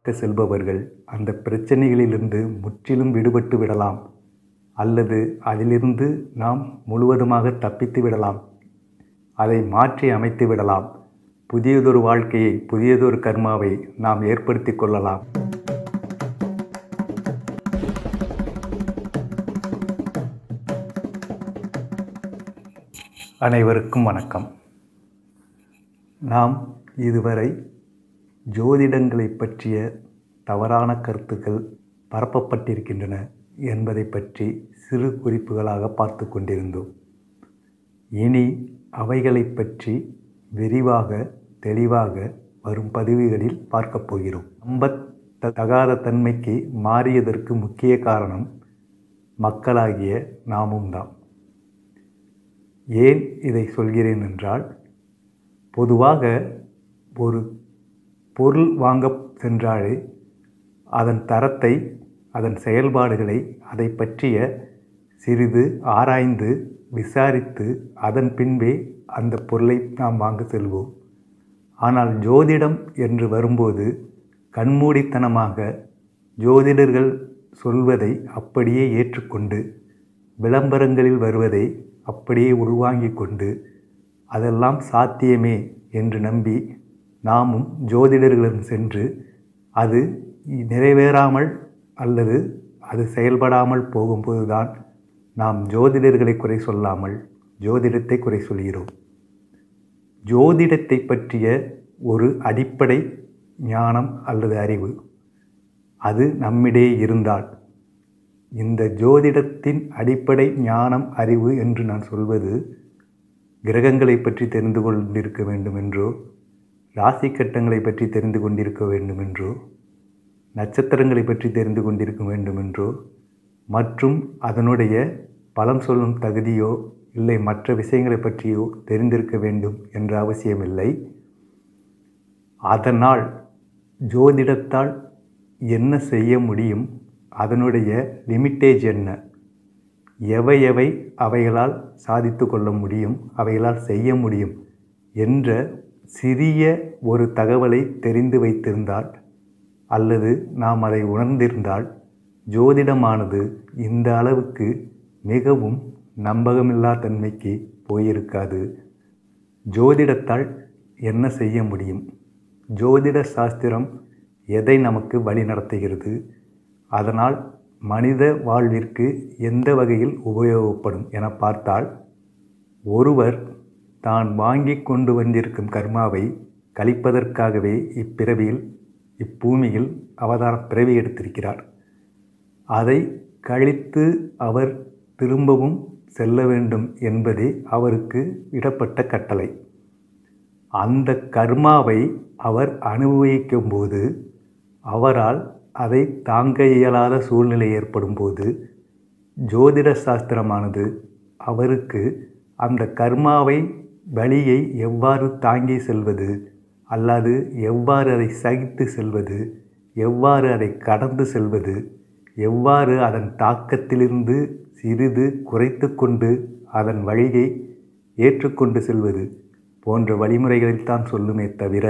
செல்பவர்கள் அந்த பிரச்சனைகளிலிருந்து முற்றிலும் விடுபட்டு விடலாம் அல்லது அதிலிருந்து நாம் முழுவதுமாக தப்பித்து விடலாம் அதை மாற்றி அமைத்து விடலாம் புதியதொரு வாழ்க்கையை புதியதொரு கர்மாவை நாம் ஏற்படுத்தி கொள்ளலாம் அனைவருக்கும் வணக்கம் நாம் இதுவரை ஜோதிடங்களை பற்றிய தவறான கருத்துக்கள் பரப்பப்பட்டிருக்கின்றன என்பதை பற்றி சிறு குறிப்புகளாக பார்த்து கொண்டிருந்தோம் இனி அவைகளை பற்றி விரிவாக தெளிவாக வரும் பதிவுகளில் பார்க்கப் போகிறோம் நம்பத் தகாத தன்மைக்கு மாறியதற்கு முக்கிய காரணம் மக்களாகிய நாமும் தான் ஏன் இதை சொல்கிறேன் என்றால் பொதுவாக ஒரு பொருள் வாங்க சென்றாலே அதன் தரத்தை அதன் செயல்பாடுகளை அதை பற்றிய சிறிது ஆராய்ந்து விசாரித்து அதன் பின்பே அந்த பொருளை நாம் வாங்க செல்வோம் ஆனால் ஜோதிடம் என்று வரும்போது கண்மூடித்தனமாக ஜோதிடர்கள் சொல்வதை அப்படியே ஏற்றுக்கொண்டு விளம்பரங்களில் வருவதை அப்படியே உள்வாங்கிக் கொண்டு அதெல்லாம் சாத்தியமே என்று நம்பி நாமும் ஜோதிடர்களிடம் சென்று அது நிறைவேறாமல் அல்லது அது செயல்படாமல் போகும்போதுதான் நாம் ஜோதிடர்களை குறை சொல்லாமல் ஜோதிடத்தை குறை சொல்கிறோம் ஜோதிடத்தை பற்றிய ஒரு அடிப்படை ஞானம் அல்லது அறிவு அது நம்மிடையே இருந்தால் இந்த ஜோதிடத்தின் அடிப்படை ஞானம் அறிவு என்று நான் சொல்வது கிரகங்களை பற்றி தெரிந்து கொண்டிருக்க வேண்டும் என்றோ ராசி கட்டங்களை பற்றி தெரிந்து கொண்டிருக்க வேண்டும் என்றோ நட்சத்திரங்களை பற்றி தெரிந்து கொண்டிருக்க வேண்டும் என்றோ மற்றும் அதனுடைய பலம் சொல்லும் தகுதியோ இல்லை மற்ற விஷயங்களை பற்றியோ தெரிந்திருக்க வேண்டும் என்ற அவசியமில்லை அதனால் ஜோதிடத்தால் என்ன செய்ய முடியும் அதனுடைய லிமிட்டேஜ் என்ன எவை எவை அவைகளால் சாதித்து கொள்ள முடியும் அவைகளால் செய்ய முடியும் என்ற சிறிய ஒரு தகவலை தெரிந்து வைத்திருந்தால் அல்லது நாம் அதை உணர்ந்திருந்தால் ஜோதிடமானது இந்த அளவுக்கு மிகவும் நம்பகமில்லா தன்மைக்கு போயிருக்காது ஜோதிடத்தால் என்ன செய்ய முடியும் ஜோதிட சாஸ்திரம் எதை நமக்கு வழி நடத்துகிறது அதனால் மனித வாழ்விற்கு எந்த வகையில் உபயோகப்படும் என பார்த்தால் ஒருவர் தான் வாங்கி கொண்டு வந்திருக்கும் கர்மாவை கழிப்பதற்காகவே இப்பிறவியில் இப்பூமியில் அவதார பிறவி எடுத்திருக்கிறார் அதை கழித்து அவர் திரும்பவும் செல்ல வேண்டும் என்பதே அவருக்கு இடப்பட்ட கட்டளை அந்த கர்மாவை அவர் அனுபவிக்கும் போது அவரால் அதை தாங்க இயலாத சூழ்நிலை ஏற்படும் போது ஜோதிட சாஸ்திரமானது அவருக்கு அந்த கர்மாவை வழியை எவ்வாறு தாங்கி செல்வது அல்லது எவ்வாறு அதை சகித்து செல்வது எவ்வாறு அதை கடந்து செல்வது எவ்வாறு அதன் தாக்கத்திலிருந்து சிறிது குறைத்து கொண்டு அதன் வழியை ஏற்றுக்கொண்டு செல்வது போன்ற வழிமுறைகளைத்தான் சொல்லுமே தவிர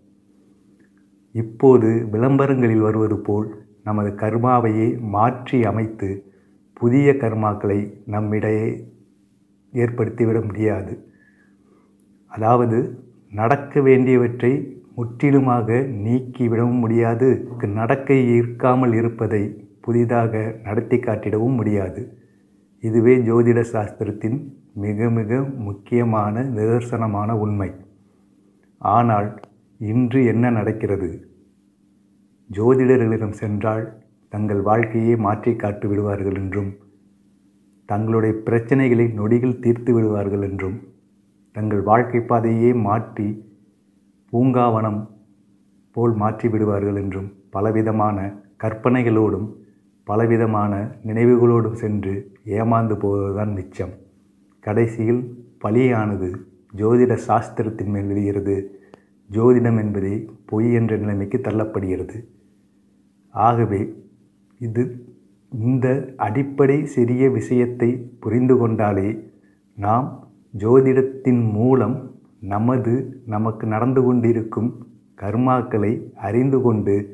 இப்போது விளம்பரங்களில் வருவது போல் நமது கர்மாவையே மாற்றி அமைத்து புதிய கர்மாக்களை நம்மிடையே ஏற்படுத்திவிட முடியாது அதாவது நடக்க வேண்டியவற்றை முற்றிலுமாக நீக்கிவிடவும் முடியாது நடக்க இருக்காமல் இருப்பதை புதிதாக நடத்தி காட்டிடவும் முடியாது இதுவே ஜோதிட சாஸ்திரத்தின் மிக மிக முக்கியமான நிதர்சனமான உண்மை ஆனால் இன்று என்ன நடக்கிறது ஜோதிடர்களிடம் சென்றால் தங்கள் வாழ்க்கையை மாற்றி காட்டு விடுவார்கள் என்றும் தங்களுடைய பிரச்சனைகளை நொடிகள் தீர்த்து விடுவார்கள் என்றும் தங்கள் வாழ்க்கை பாதையே மாற்றி பூங்காவனம் போல் மாற்றி விடுவார்கள் என்றும் பலவிதமான கற்பனைகளோடும் பலவிதமான நினைவுகளோடும் சென்று ஏமாந்து போவதுதான் மிச்சம் கடைசியில் பலியானது ஜோதிட சாஸ்திரத்தின் மேல் விழுகிறது ஜோதிடம் என்பதே பொய் என்ற நிலைமைக்கு தள்ளப்படுகிறது ஆகவே இது இந்த அடிப்படை சிறிய விஷயத்தை புரிந்து கொண்டாலே நாம் ஜோதிடத்தின் மூலம் நமது நமக்கு நடந்து கொண்டிருக்கும் கர்மாக்களை அறிந்து கொண்டு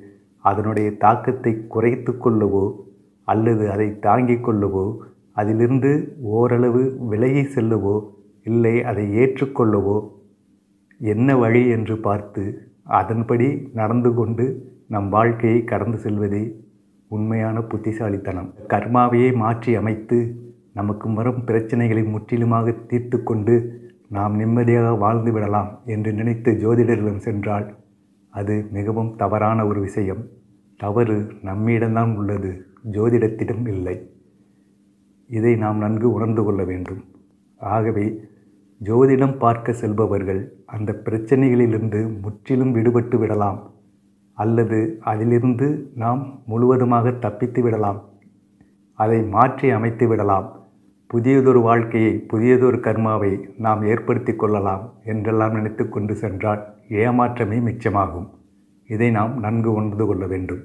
அதனுடைய தாக்கத்தை குறைத்து கொள்ளவோ அல்லது அதை தாங்கிக் கொள்ளவோ அதிலிருந்து ஓரளவு விலகி செல்லவோ இல்லை அதை ஏற்றுக்கொள்ளவோ என்ன வழி என்று பார்த்து அதன்படி நடந்து கொண்டு நம் வாழ்க்கையை கடந்து செல்வதே உண்மையான புத்திசாலித்தனம் கர்மாவையே மாற்றி அமைத்து நமக்கு வரும் பிரச்சனைகளை முற்றிலுமாக தீர்த்து கொண்டு நாம் நிம்மதியாக வாழ்ந்து விடலாம் என்று நினைத்து ஜோதிடரிடம் சென்றால் அது மிகவும் தவறான ஒரு விஷயம் தவறு நம்மிடம்தான் உள்ளது ஜோதிடத்திடம் இல்லை இதை நாம் நன்கு உணர்ந்து கொள்ள வேண்டும் ஆகவே ஜோதிடம் பார்க்க செல்பவர்கள் அந்த பிரச்சனைகளிலிருந்து முற்றிலும் விடுபட்டு விடலாம் அல்லது அதிலிருந்து நாம் முழுவதுமாக தப்பித்து விடலாம் அதை மாற்றி அமைத்து விடலாம் புதியதொரு வாழ்க்கையை புதியதொரு கர்மாவை நாம் ஏற்படுத்தி கொள்ளலாம் என்றெல்லாம் நினைத்து கொண்டு சென்றால் ஏமாற்றமே மிச்சமாகும் இதை நாம் நன்கு உணர்ந்து கொள்ள வேண்டும்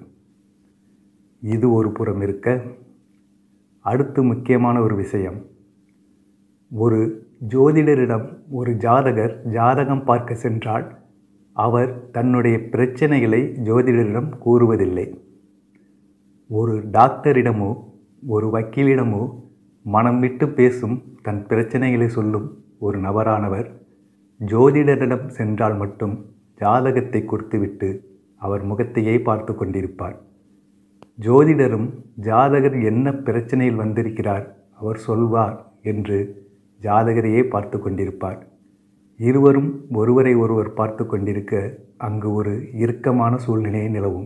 இது ஒரு புறம் இருக்க அடுத்து முக்கியமான ஒரு விஷயம் ஒரு ஜோதிடரிடம் ஒரு ஜாதகர் ஜாதகம் பார்க்க சென்றால் அவர் தன்னுடைய பிரச்சனைகளை ஜோதிடரிடம் கூறுவதில்லை ஒரு டாக்டரிடமோ ஒரு வக்கீலிடமோ மனம் விட்டு பேசும் தன் பிரச்சனைகளை சொல்லும் ஒரு நபரானவர் ஜோதிடரிடம் சென்றால் மட்டும் ஜாதகத்தை கொடுத்துவிட்டு அவர் முகத்தையே பார்த்து கொண்டிருப்பார் ஜோதிடரும் ஜாதகர் என்ன பிரச்சனையில் வந்திருக்கிறார் அவர் சொல்வார் என்று ஜாதகரையே பார்த்து கொண்டிருப்பார் இருவரும் ஒருவரை ஒருவர் பார்த்து கொண்டிருக்க அங்கு ஒரு இறுக்கமான சூழ்நிலை நிலவும்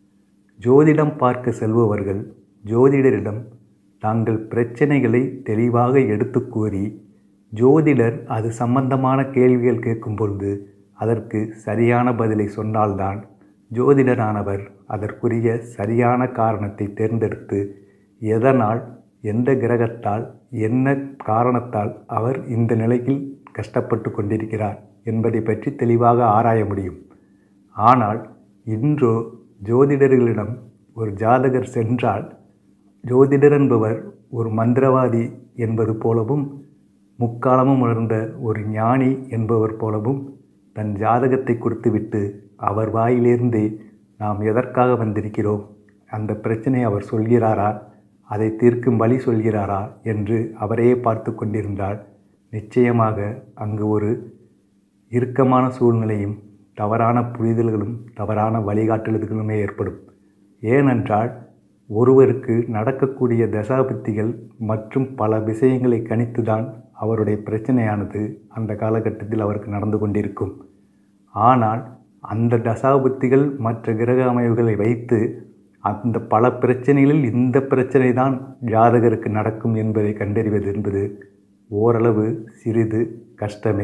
ஜோதிடம் பார்க்க செல்பவர்கள் ஜோதிடரிடம் தாங்கள் பிரச்சனைகளை தெளிவாக எடுத்து கூறி ஜோதிடர் அது சம்பந்தமான கேள்விகள் கேட்கும் பொழுது அதற்கு சரியான பதிலை சொன்னால்தான் ஜோதிடரானவர் அதற்குரிய சரியான காரணத்தை தேர்ந்தெடுத்து எதனால் எந்த கிரகத்தால் என்ன காரணத்தால் அவர் இந்த நிலையில் கஷ்டப்பட்டு கொண்டிருக்கிறார் என்பதை பற்றி தெளிவாக ஆராய முடியும் ஆனால் இன்றோ ஜோதிடர்களிடம் ஒரு ஜாதகர் சென்றால் ஜோதிடர் என்பவர் ஒரு மந்திரவாதி என்பது போலவும் முக்காலமும் உணர்ந்த ஒரு ஞானி என்பவர் போலவும் தன் ஜாதகத்தை கொடுத்துவிட்டு அவர் வாயிலிருந்தே நாம் எதற்காக வந்திருக்கிறோம் அந்த பிரச்சனை அவர் சொல்கிறாரா அதை தீர்க்கும் வழி சொல்கிறாரா என்று அவரையே பார்த்து கொண்டிருந்தால் நிச்சயமாக அங்கு ஒரு இறுக்கமான சூழ்நிலையும் தவறான புரிதல்களும் தவறான வழிகாட்டுதல்களுமே ஏற்படும் ஏனென்றால் ஒருவருக்கு நடக்கக்கூடிய தசாபுத்திகள் மற்றும் பல விஷயங்களை கணித்துதான் அவருடைய பிரச்சனையானது அந்த காலகட்டத்தில் அவருக்கு நடந்து கொண்டிருக்கும் ஆனால் அந்த தசாபுத்திகள் மற்ற கிரக அமைவுகளை வைத்து அந்த பல பிரச்சனைகளில் இந்த பிரச்சனை தான் ஜாதகருக்கு நடக்கும் என்பதை கண்டறிவது என்பது ஓரளவு சிறிது கஷ்டமே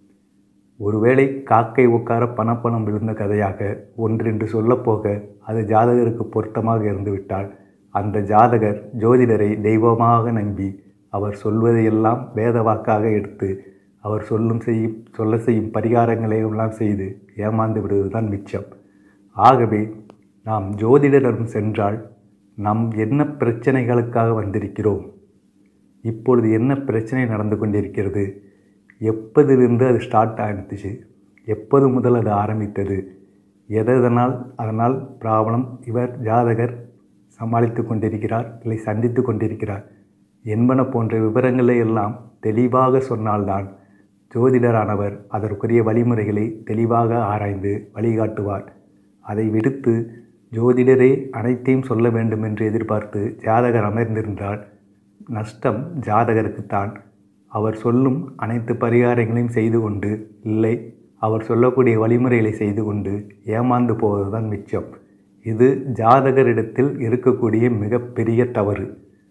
ஒருவேளை காக்கை உட்கார பணப்பணம் விழுந்த கதையாக ஒன்றென்று சொல்லப்போக அது ஜாதகருக்கு பொருத்தமாக இருந்துவிட்டால் அந்த ஜாதகர் ஜோதிடரை தெய்வமாக நம்பி அவர் சொல்வதையெல்லாம் வேத வாக்காக எடுத்து அவர் சொல்லும் செய்யும் சொல்ல செய்யும் பரிகாரங்களை எல்லாம் செய்து ஏமாந்து விடுவதுதான் மிச்சம் ஆகவே நாம் ஜோதிடரிடம் சென்றால் நம் என்ன பிரச்சனைகளுக்காக வந்திருக்கிறோம் இப்பொழுது என்ன பிரச்சனை நடந்து கொண்டிருக்கிறது எப்போதிலிருந்து அது ஸ்டார்ட் ஆகிடுச்சு எப்போது முதல் அது ஆரம்பித்தது எதனால் அதனால் ப்ராப்ளம் இவர் ஜாதகர் சமாளித்து கொண்டிருக்கிறார் இல்லை சந்தித்து கொண்டிருக்கிறார் என்பன போன்ற விவரங்களை எல்லாம் தெளிவாக சொன்னால்தான் ஜோதிடரானவர் அதற்குரிய வழிமுறைகளை தெளிவாக ஆராய்ந்து வழிகாட்டுவார் அதை விடுத்து ஜோதிடரே அனைத்தையும் சொல்ல வேண்டும் என்று எதிர்பார்த்து ஜாதகர் அமர்ந்திருந்தால் நஷ்டம் ஜாதகருக்குத்தான் அவர் சொல்லும் அனைத்து பரிகாரங்களையும் செய்து கொண்டு இல்லை அவர் சொல்லக்கூடிய வழிமுறைகளை செய்து கொண்டு ஏமாந்து போவதுதான் மிச்சம் இது ஜாதகரிடத்தில் இருக்கக்கூடிய மிகப்பெரிய தவறு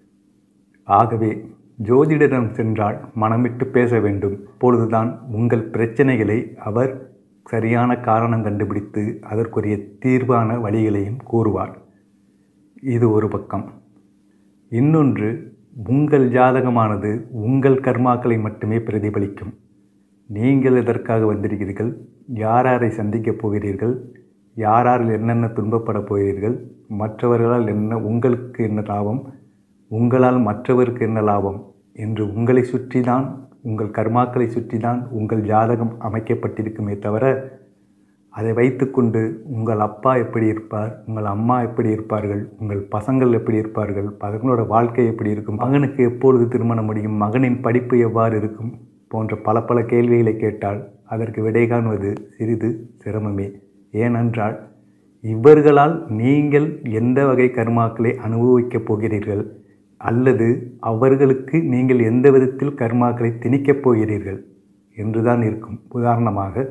ஆகவே ஜோதிடரிடம் சென்றால் மனமிட்டு பேச வேண்டும் அப்பொழுதுதான் உங்கள் பிரச்சனைகளை அவர் சரியான காரணம் கண்டுபிடித்து அதற்குரிய தீர்வான வழிகளையும் கூறுவார் இது ஒரு பக்கம் இன்னொன்று உங்கள் ஜாதகமானது உங்கள் கர்மாக்களை மட்டுமே பிரதிபலிக்கும் நீங்கள் எதற்காக வந்திருக்கிறீர்கள் யார் யாரை சந்திக்கப் போகிறீர்கள் யாரால் என்னென்ன துன்பப்பட போகிறீர்கள் மற்றவர்களால் என்ன உங்களுக்கு என்ன லாபம் உங்களால் மற்றவருக்கு என்ன லாபம் என்று உங்களை சுற்றி தான் உங்கள் கர்மாக்களை சுற்றி தான் உங்கள் ஜாதகம் அமைக்கப்பட்டிருக்குமே தவிர அதை வைத்துக்கொண்டு உங்கள் அப்பா எப்படி இருப்பார் உங்கள் அம்மா எப்படி இருப்பார்கள் உங்கள் பசங்கள் எப்படி இருப்பார்கள் பசங்களோட வாழ்க்கை எப்படி இருக்கும் மகனுக்கு எப்பொழுது திருமணம் முடியும் மகனின் படிப்பு எவ்வாறு இருக்கும் போன்ற பல பல கேள்விகளை கேட்டால் அதற்கு விடை காணுவது சிறிது சிரமமே ஏனென்றால் இவர்களால் நீங்கள் எந்த வகை கர்மாக்களை அனுபவிக்கப் போகிறீர்கள் அல்லது அவர்களுக்கு நீங்கள் எந்த விதத்தில் கர்மாக்களை திணிக்கப் போகிறீர்கள் என்றுதான் இருக்கும் உதாரணமாக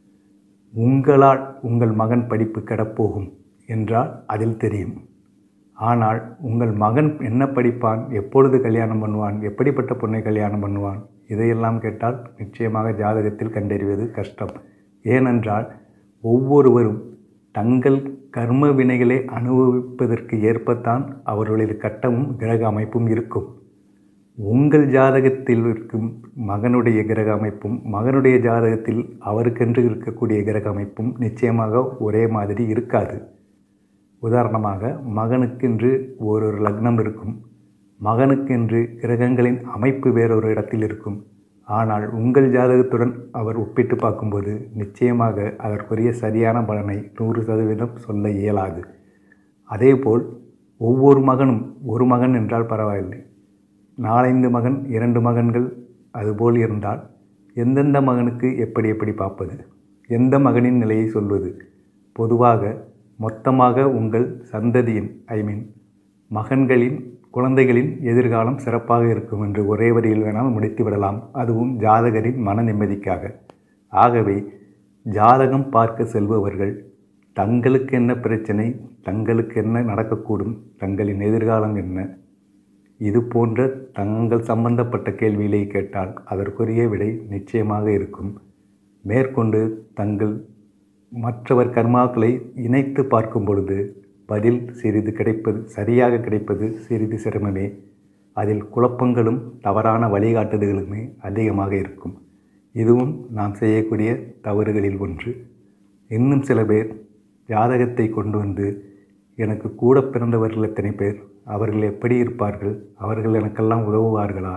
உங்களால் உங்கள் மகன் படிப்பு கெடப்போகும் என்றால் அதில் தெரியும் ஆனால் உங்கள் மகன் என்ன படிப்பான் எப்பொழுது கல்யாணம் பண்ணுவான் எப்படிப்பட்ட பொண்ணை கல்யாணம் பண்ணுவான் இதையெல்லாம் கேட்டால் நிச்சயமாக ஜாதகத்தில் கண்டறிவது கஷ்டம் ஏனென்றால் ஒவ்வொருவரும் தங்கள் கர்ம வினைகளை அனுபவிப்பதற்கு ஏற்பத்தான் அவர்களுடைய கட்டமும் கிரக அமைப்பும் இருக்கும் உங்கள் ஜாதகத்தில் இருக்கும் மகனுடைய கிரக அமைப்பும் மகனுடைய ஜாதகத்தில் அவருக்கென்று இருக்கக்கூடிய கிரக அமைப்பும் நிச்சயமாக ஒரே மாதிரி இருக்காது உதாரணமாக மகனுக்கென்று ஓரொரு லக்னம் இருக்கும் மகனுக்கென்று கிரகங்களின் அமைப்பு வேறொரு இடத்தில் இருக்கும் ஆனால் உங்கள் ஜாதகத்துடன் அவர் ஒப்பிட்டு பார்க்கும்போது நிச்சயமாக அதற்குரிய சரியான பலனை நூறு சதவீதம் சொல்ல இயலாது அதேபோல் ஒவ்வொரு மகனும் ஒரு மகன் என்றால் பரவாயில்லை நாலைந்து மகன் இரண்டு மகன்கள் அதுபோல் இருந்தால் எந்தெந்த மகனுக்கு எப்படி எப்படி பார்ப்பது எந்த மகனின் நிலையை சொல்வது பொதுவாக மொத்தமாக உங்கள் சந்ததியின் ஐ மீன் மகன்களின் குழந்தைகளின் எதிர்காலம் சிறப்பாக இருக்கும் என்று ஒரே வரியில் வேணால் முடித்து விடலாம் அதுவும் ஜாதகரின் மன நிம்மதிக்காக ஆகவே ஜாதகம் பார்க்க செல்பவர்கள் தங்களுக்கு என்ன பிரச்சனை தங்களுக்கு என்ன நடக்கக்கூடும் தங்களின் எதிர்காலம் என்ன இது போன்ற தங்கள் சம்பந்தப்பட்ட கேள்விகளை கேட்டால் அதற்குரிய விடை நிச்சயமாக இருக்கும் மேற்கொண்டு தங்கள் மற்றவர் கர்மாக்களை இணைத்து பார்க்கும் பொழுது பதில் சிறிது கிடைப்பது சரியாக கிடைப்பது சிறிது சிரமமே அதில் குழப்பங்களும் தவறான வழிகாட்டுதல்களுமே அதிகமாக இருக்கும் இதுவும் நாம் செய்யக்கூடிய தவறுகளில் ஒன்று இன்னும் சில பேர் ஜாதகத்தை கொண்டு வந்து எனக்கு கூட பிறந்தவர்கள் எத்தனை பேர் அவர்கள் எப்படி இருப்பார்கள் அவர்கள் எனக்கெல்லாம் உதவுவார்களா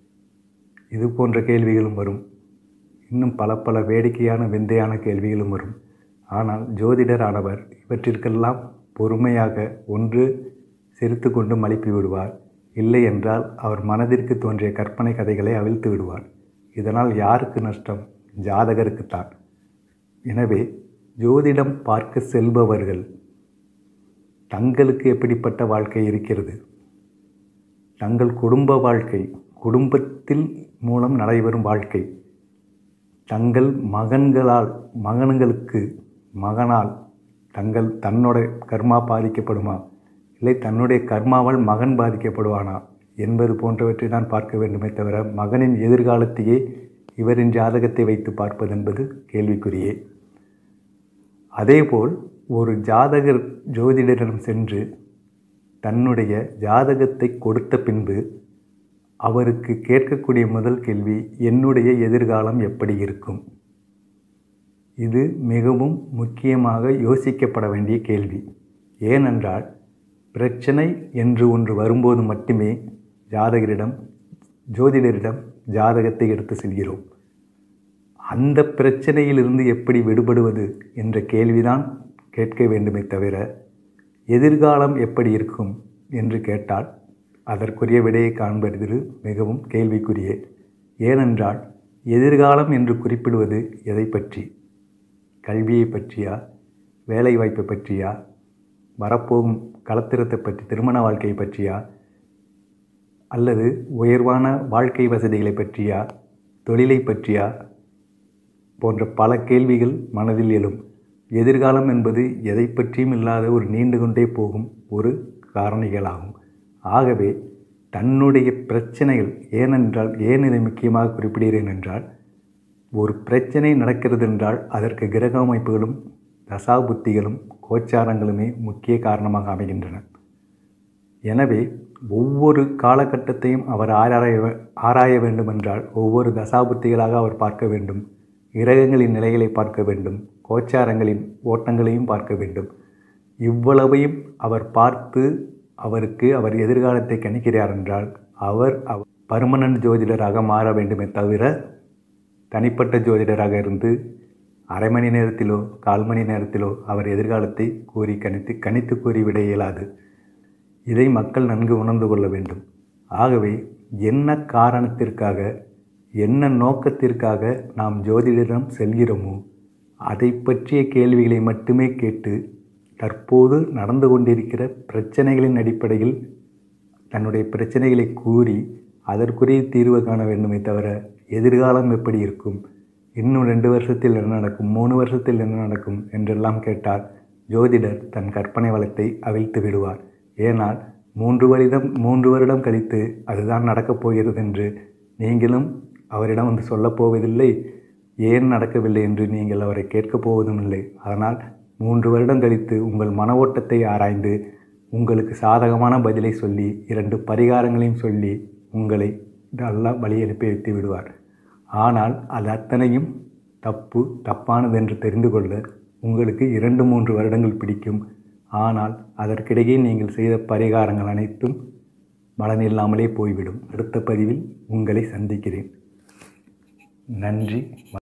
இது போன்ற கேள்விகளும் வரும் இன்னும் பல பல வேடிக்கையான விந்தையான கேள்விகளும் வரும் ஆனால் ஜோதிடர் ஆனவர் இவற்றிற்கெல்லாம் பொறுமையாக ஒன்று சிரித்து கொண்டு மழுப்பி விடுவார் இல்லை என்றால் அவர் மனதிற்கு தோன்றிய கற்பனை கதைகளை அவிழ்த்து விடுவார் இதனால் யாருக்கு நஷ்டம் ஜாதகருக்குத்தான் எனவே ஜோதிடம் பார்க்க செல்பவர்கள் தங்களுக்கு எப்படிப்பட்ட வாழ்க்கை இருக்கிறது தங்கள் குடும்ப வாழ்க்கை குடும்பத்தில் மூலம் நடைபெறும் வாழ்க்கை தங்கள் மகன்களால் மகன்களுக்கு மகனால் தங்கள் தன்னோட கர்மா பாதிக்கப்படுமா இல்லை தன்னுடைய கர்மாவால் மகன் பாதிக்கப்படுவானா என்பது போன்றவற்றை தான் பார்க்க வேண்டுமே தவிர மகனின் எதிர்காலத்தையே இவரின் ஜாதகத்தை வைத்து பார்ப்பது என்பது கேள்விக்குரியே அதேபோல் ஒரு ஜாதகர் ஜோதிடரிடம் சென்று தன்னுடைய ஜாதகத்தை கொடுத்த பின்பு அவருக்கு கேட்கக்கூடிய முதல் கேள்வி என்னுடைய எதிர்காலம் எப்படி இருக்கும் இது மிகவும் முக்கியமாக யோசிக்கப்பட வேண்டிய கேள்வி ஏனென்றால் பிரச்சனை என்று ஒன்று வரும்போது மட்டுமே ஜாதகரிடம் ஜோதிடரிடம் ஜாதகத்தை எடுத்து செல்கிறோம் அந்த பிரச்சனையிலிருந்து எப்படி விடுபடுவது என்ற கேள்விதான் கேட்க வேண்டுமே தவிர எதிர்காலம் எப்படி இருக்கும் என்று கேட்டால் அதற்குரிய விடையை காண்பது மிகவும் கேள்விக்குரிய ஏனென்றால் எதிர்காலம் என்று குறிப்பிடுவது எதை பற்றி கல்வியை பற்றியா வேலைவாய்ப்பை பற்றியா வரப்போகும் கலத்திரத்தை பற்றி திருமண வாழ்க்கையை பற்றியா அல்லது உயர்வான வாழ்க்கை வசதிகளை பற்றியா தொழிலை பற்றியா போன்ற பல கேள்விகள் மனதில் எழும் எதிர்காலம் என்பது எதை பற்றியும் இல்லாத ஒரு நீண்டு கொண்டே போகும் ஒரு காரணிகளாகும் ஆகவே தன்னுடைய பிரச்சனைகள் ஏனென்றால் ஏன் இதை முக்கியமாக குறிப்பிடுகிறேன் என்றால் ஒரு பிரச்சனை நடக்கிறது என்றால் அதற்கு கிரக அமைப்புகளும் தசாபுத்திகளும் கோச்சாரங்களுமே முக்கிய காரணமாக அமைகின்றன எனவே ஒவ்வொரு காலகட்டத்தையும் அவர் ஆராய ஆராய வேண்டுமென்றால் ஒவ்வொரு தசாபுத்திகளாக அவர் பார்க்க வேண்டும் கிரகங்களின் நிலைகளை பார்க்க வேண்டும் கோச்சாரங்களின் ஓட்டங்களையும் பார்க்க வேண்டும் இவ்வளவையும் அவர் பார்த்து அவருக்கு அவர் எதிர்காலத்தை கணிக்கிறார் என்றால் அவர் அவர் பர்மனன்ட் ஜோதிடராக மாற வேண்டுமே தவிர தனிப்பட்ட ஜோதிடராக இருந்து அரை மணி நேரத்திலோ கால் மணி நேரத்திலோ அவர் எதிர்காலத்தை கூறி கணித்து கணித்து கூறிவிட இயலாது இதை மக்கள் நன்கு உணர்ந்து கொள்ள வேண்டும் ஆகவே என்ன காரணத்திற்காக என்ன நோக்கத்திற்காக நாம் ஜோதிடரிடம் செல்கிறோமோ அதை பற்றிய கேள்விகளை மட்டுமே கேட்டு தற்போது நடந்து கொண்டிருக்கிற பிரச்சனைகளின் அடிப்படையில் தன்னுடைய பிரச்சனைகளை கூறி அதற்குரிய தீர்வு காண வேண்டுமே தவிர எதிர்காலம் எப்படி இருக்கும் இன்னும் ரெண்டு வருஷத்தில் என்ன நடக்கும் மூணு வருஷத்தில் என்ன நடக்கும் என்றெல்லாம் கேட்டால் ஜோதிடர் தன் கற்பனை வளத்தை அவிழ்த்து விடுவார் ஏனால் மூன்று வருடம் மூன்று வருடம் கழித்து அதுதான் நடக்கப் போகிறது என்று நீங்களும் அவரிடம் வந்து சொல்லப் போவதில்லை ஏன் நடக்கவில்லை என்று நீங்கள் அவரை கேட்கப் போவதும் இல்லை அதனால் மூன்று வருடம் கழித்து உங்கள் மன ஓட்டத்தை ஆராய்ந்து உங்களுக்கு சாதகமான பதிலை சொல்லி இரண்டு பரிகாரங்களையும் சொல்லி உங்களை நல்லா வழி எழுப்பி வைத்து விடுவார் ஆனால் அது அத்தனையும் தப்பு தப்பானது என்று தெரிந்து கொள்ள உங்களுக்கு இரண்டு மூன்று வருடங்கள் பிடிக்கும் ஆனால் அதற்கிடையே நீங்கள் செய்த பரிகாரங்கள் அனைத்தும் பலனில்லாமலே போய்விடும் அடுத்த பதிவில் உங்களை சந்திக்கிறேன் நன்றி